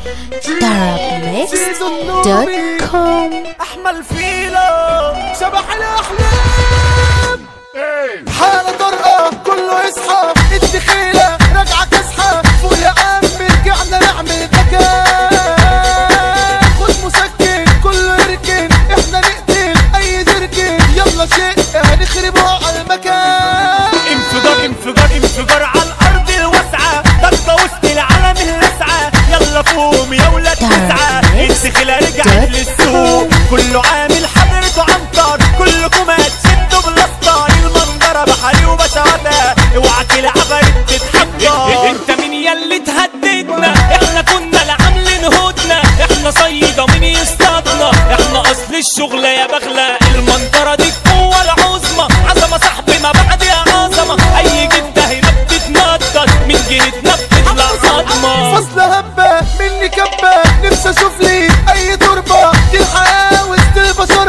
darabmix.com احمل فيلو شبح الاحلام حالة طرقة كله يصحى الدخيلة راجعة كسحة فوق يا عم رجعنا نعمل مكان خد مسكن كله يركن احنا نقتل اي دركن يلا شيء هنخربه على المكان انفجار انفجار انفجار على الارض الواسعه ضجه وسط العالم اللسعه يلا فوم يا ولاد تسعه السخيله رجعت للسوق كله عامل حضرته عنتر كلكم هتشدوا بلاستر المنظره بحري وبشواتها اوعى العفاريت تتحضر انت مين ياللي تهددنا احنا كنا لا عاملين هدنه احنا صيده مين يصطادنا احنا اصل الشغله يا بغله المنظره دي القوه العظمى عظمه صاحبي ما بعد يا عظمه اي جده هنا بتتنطط من جهتنا بتطلع صدمه فصل هبة مني كبة نفسي اشوف لي اي تربة دي الحياة وسط البشر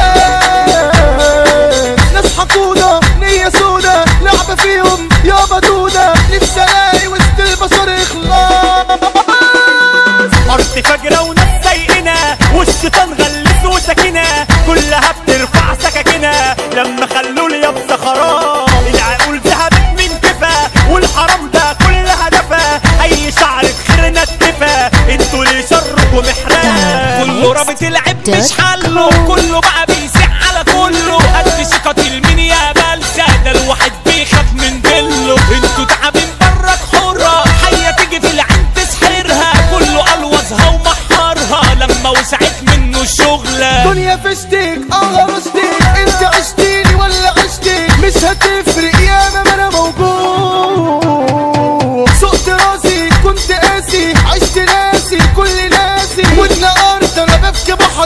اعجاز ناس حقودة نية سودة لعبة فيهم يابا دودة نفسي الاقي وسط البشر اخلاص ارض فجرة وناس سايقنا والشيطان غلس وسكنة كلها بترفع سكاكنا لما خلوا اليابسة خراب العقول ذهبت من كفا والحرام ده كل هدفها اي شعر بخيرنا اتفا انتوا ليه شركوا محراب كله رابط العب مش حله كله بقى بيسيع على كله قد شقة المين يا بلسة ده الواحد بيخاف من دله انتوا تعبين برك حرة حية تيجي في العين تسحرها كله الوزها ومحرها لما وسعت منه الشغلة دنيا فشتك اه رشتك انت عشتيني ولا عشتك مش هتفرق يا ما انا موجود سقت راسي كنت قاسي عشت ناسي كل ناسي واتنقرت انا ببكي بحر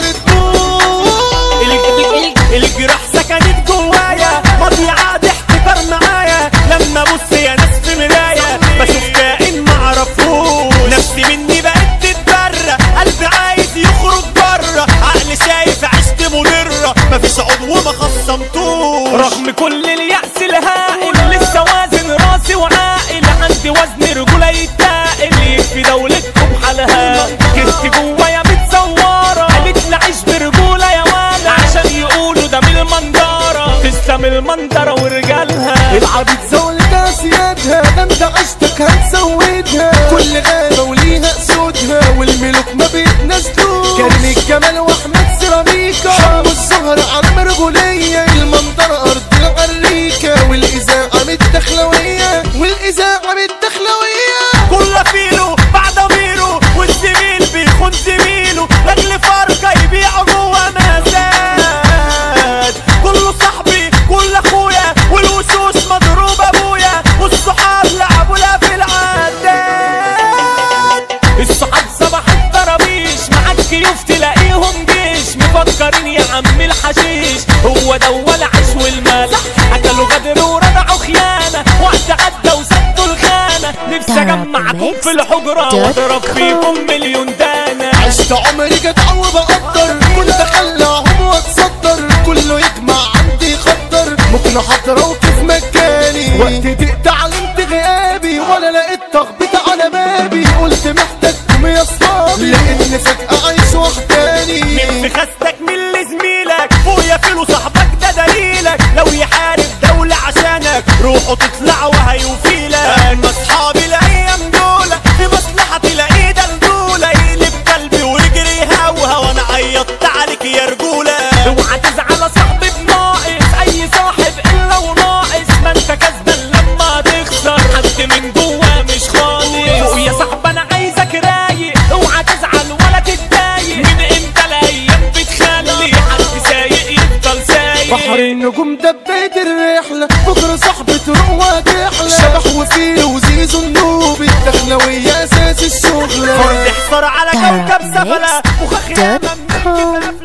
ال- ال- الجراح سكنت جوايا ماضي عاد احتكار معايا لما ابص يا ناس في مراية بشوف كائن معرفوش نفسي مني بقت تتبرى قلبي عايز يخرج بره عقلي شايف عشت مضرة مفيش عضو ما خصمتوش رغم كل اليأس الهائل لسه وازن راسي وعاقل عندي وزن رجولة يتاقل يكفي دولتكم حالها كنت جوايا متصورة قالت لي عيش برجولة يا وانا عشان يقولوا ده من المنظرة تسلم المنظرة ورجالها العبيد زولتها سيادها ده انت عشتك هتسودها كل غابة وليها اسودها والملوك ما بيتنازلوش كريم الجمال واحمد سيراميكا حب الزهر على مرجولية المنظرة ارض العريكة والاذاعة متدخلوية والاذاعة متدخلوية كل فيلو بعد ضميره والزميل بيخون زميله لاجل فرقة يبيعوا جوا مزاد كله صاحبي كل اخويا والوشوش مضروب ابويا والصحاب لعبوا لا في العداد الصحاب صباح الطرابيش معاك كيوف تلاقيهم جيش مفكرين يا عم الحشيش هو ده ولا عيش والملح اكلوا غدر ورضعوا خيانه وقت عدى وسدوا الخانه نفسي اجمعكم في الحجره واضرب فيكم مليون دانه عشت عمري جدع وبقدر كنت اخلعهم واتصدر كله يجمع عندي يخدر ممكن احضر وكيف مكاني وقت ضيقت علمت غيابي ولا لقيت تخبيط على بابي قلت محتاجكم يا اصحابي لاني فجأة عايش وحداني من في خستك من اللي زميلك فويا فيلو صاحبك ده دليلك لو يحارب دولة عشانك روحوا تطلعوا وهيوفيلك انا اصحابي الايام دول في مصلحة تلاقيه ده الدولة يقلب قلبي ورجلي هوها وانا عيطت عليك يا رجولة اوعى تزعل صاحبي بناقص اي صاحب الا وناقص ما انت كسبان لما تخسر حد من جوا مش خالص ويا صاحب انا عايزك رايق اوعى تزعل ولا تتضايق من امتى الايام بتخلي حد سايق يفضل سايق بحر النجوم ده بداية الرحلة بكرة صاحبي تروح وتحلى شبح وفيل وزيزو النوبي الدخلوية أساس الشغلة فرد حصار على كوكب سفلة وخخ ياما من darabmix.com كده